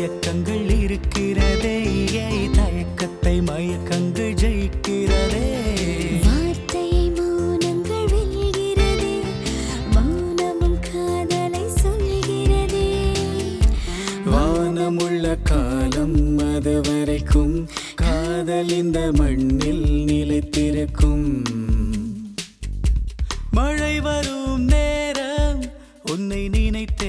தயக்கங்கள் இருக்கிறதே ஏய், தயக்கத்தை மயக்கங்கள் ஜெயிக்கிறதே வார்த்தையை மௌனங்கள் வெல்கிறதே மௌனமும் காதலை சொல்கிறதே வானமுள்ள காலம் அது வரைக்கும் காதல் இந்த மண்ணில் நிலைத்திருக்கும் மழை வரும் நேரம் உன்னை நினைத்தே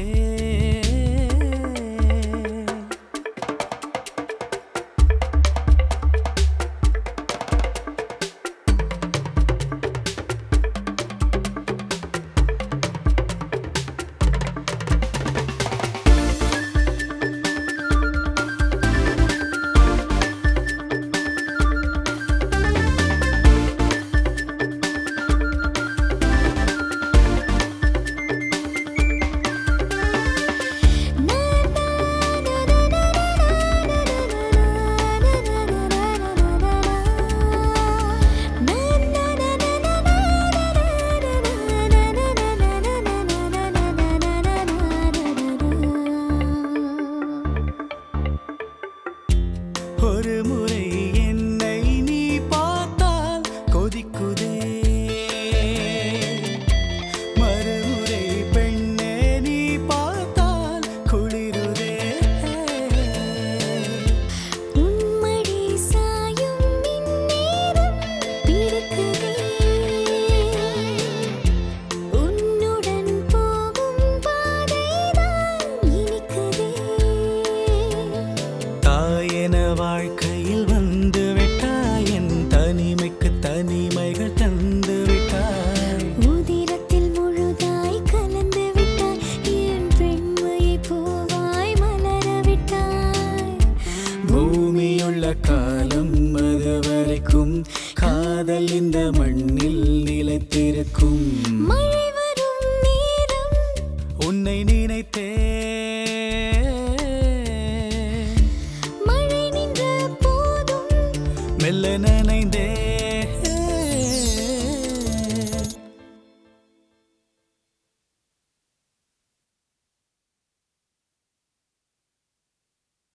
ஒரு முறை என்னை நீ பார்த்தால் கொதிக்குதே மறுமுறை பெண்ணே நீ பார்த்தால் குளிருதே உன்மடி சாயும் இந்நேரம் பிடிக்குதே உன்னுடன் போகும் பாதைதான் இனிக்குதே தாயென வாழ்க்கையில் வந்து விட்டாய் என் தனிமைக்கு தனிமைகள் தந்து விட்டாய் உதிரத்தில் முழுதாய் கலந்து விட்டாய் என் பெண்மையை பூவாய் மலர விட்டாய் பூமியுள்ள காலம் அது வரைக்கும் காதல் இந்த மண்ணில் நிலைத்திருக்கும் மழை வரும் நேரம் உன்னை நினைத்தே மழை நின்ற போதும் மெல்ல நனைந்தே